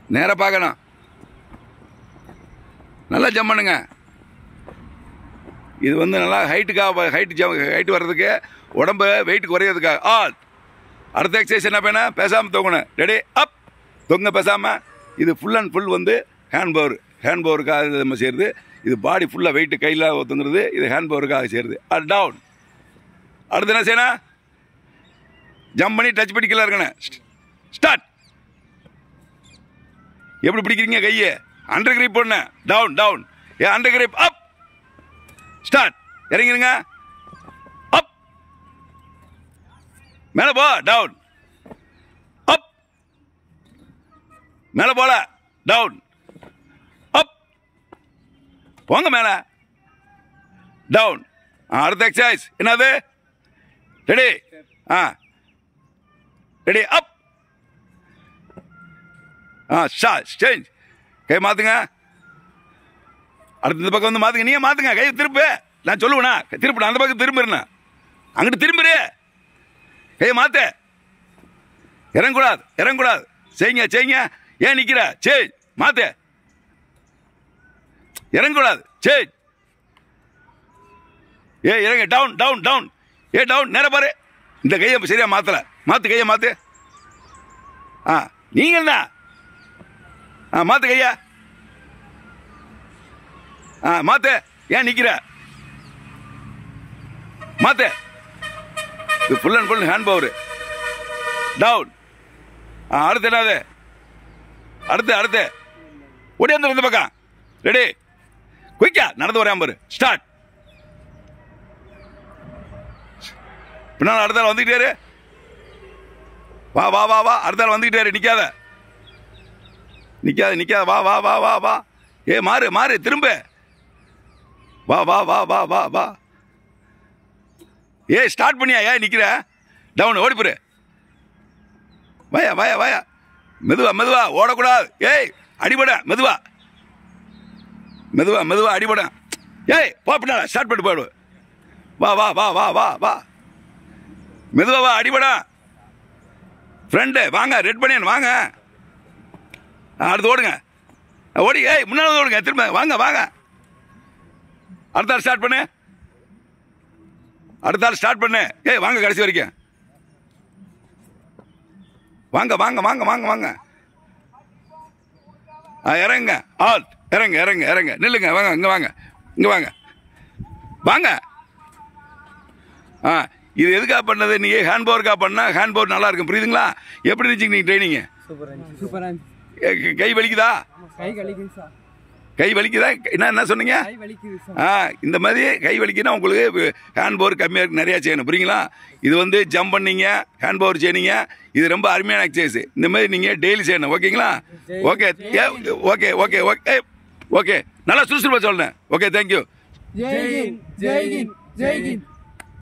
நேராக பார்க்கணும் நல்லா ஜம்ப் பண்ணுங்க இது வந்து நல்லா ஹைட்டுக்காக ஹைட்டு ஜம் ஹைட்டு வர்றதுக்கு உடம்பு வெயிட் குறையிறதுக்காக ஆல் அடுத்த எக்ஸசைஸ் என்ன பண்ண பேசாமல் தொங்கணும் ரெடி அப் தொங்க பேசாமல் இது ஃபுல் அண்ட் ஃபுல் வந்து ஹேண்ட் பவர் ஹேண்ட் பவருக்காக இது நம்ம செய்கிறது இது பாடி ஃபுல்லாக வெயிட்டு கையில் தொங்குறது இது ஹேண்ட் பவருக்காக செய்கிறது அது டவுன் அடுத்து என்ன செய்யணும் ஜம்ப் பண்ணி டச் பண்ணி கீழே இருக்கணும் ஸ்டார்ட் எப்படி பிடிக்கிறீங்க கையை அண்டர் கிரிப் பண்ண டவுன் டவுன் ஏ அண்டர் கிரிப் அப் ஸ்டார்ட் இறங்கிருங்க அப் மேலே போ டவுன் அப் மேலே போல டவுன் அப் போங்க மேலே டவுன் அடுத்த எக்ஸசைஸ் என்னது ரெடி ஆ ரெடி அப் ஆ ஷா சேஞ்ச் கை மாத்துங்க அடுத்த இந்த பக்கம் வந்து மாத்துங்க நீங்க மாத்துங்க கையை திருப்பு நான் சொல்லுவேனா திருப்பு அந்த பக்கம் திரும்பிடுண்ணா அங்கிட்டு திரும்பிடு கையை மாத்து இறங்கக்கூடாது இறங்கக்கூடாது செய்யுங்க செய்யுங்க ஏன் நிக்கிற சேய் மாத்து இறங்கக்கூடாது சேய் ஏ இறங்க டவுன் டவுன் டவுன் ஏ டவுன் நேர பாரு இந்த கையை சரியா மாத்தல மாத்து கையை மாத்து ஆ நீங்க என்ன ஆ மாத்து கையா ஆ மாத்து ஏன் நிக்கிற மாத்து இது full and full hand power down ஆ அடுத்து என்னது அடுத்து அடுத்து ஓடியாந்து இந்த பக்கம் ரெடி குயிக்கா நடந்து வரேன் பாரு ஸ்டார்ட் பின்னால் அடுத்த ஆள் வந்துக்கிட்டே இரு. வா வா வா வா அடுத்த ஆள் வந்துக்கிட்டே இரு, நிக்காத நிக்காத நிக்காத வா வா வா வா வா ஏ மாறு மாறு திரும்ப வா வா வா வா வா வா ஏ ஸ்டார்ட் பண்ணியா ஏன் நிக்கிற டவுன் ஓடி போரு வாயா வாயா வாயா மெதுவா மெதுவா ஓடக்கூடாது ஏய் அடிபட மெதுவா மெதுவா மெதுவா அடிபட ஏய் போ பின்னால ஸ்டார்ட் பண்ணி போயிடு வா வா வா வா வா வா மெதுவா வா அடிபட ஃப்ரெண்டு வாங்க ரெட் பண்ணியன் வாங்க ஆ, அடுத்து ஓடுங்க ஆ, ஓடி ஏய் முன்னாடி வந்து ஓடுங்க திரும்ப வாங்க வாங்க அடுத்த ஆள் ஸ்டார்ட் பண்ணு அடுத்த ஆள் ஸ்டார்ட் பண்ணு ஏய் வாங்க கடைசி வரைக்கும் வாங்க வாங்க வாங்க வாங்க வாங்க ஆ இறங்குங்க ஆல் இறங்க இறங்க இறங்க நில்லுங்க வாங்க இங்கே வாங்க இங்கே வாங்க வாங்க ஆ இது எதுக்காக பண்ணது நீங்கள் ஹேண்ட் பவருக்காக பண்ணால் ஹேண்ட் பவர் நல்லா இருக்கும் புரியுதுங்களா எப்படி இருந்துச்சு நீங்கள் ட்ரைனிங்கு சூப்பரா இருந்துச்சு சூப்பரா இருந்துச்சு கை வலிக்குதா கை வலிக்குது சார் கை வலிக்குதா என்ன என்ன சொன்னீங்க கை வலிக்குது சார் ஆ இந்த மாதிரி கை வலிக்குன்னா உங்களுக்கு ஹேண்ட் பவர் கம்மியாக இருக்கு நிறையா செய்யணும் புரியுங்களா இது வந்து ஜம்ப் பண்ணீங்க ஹேண்ட் பவர் செய்யணுங்க இது ரொம்ப அருமையான எக்ஸசைஸ் இந்த மாதிரி நீங்கள் டெய்லி செய்யணும் ஓகேங்களா okay okay okay okay okay நல்லா சுறுசுறுப்பாக சொல்லணும் ஓகே தேங்க்யூ ஜெய் ஹிந்த் ஜெய் ஹிந்த் ஜெய் ஹிந்த்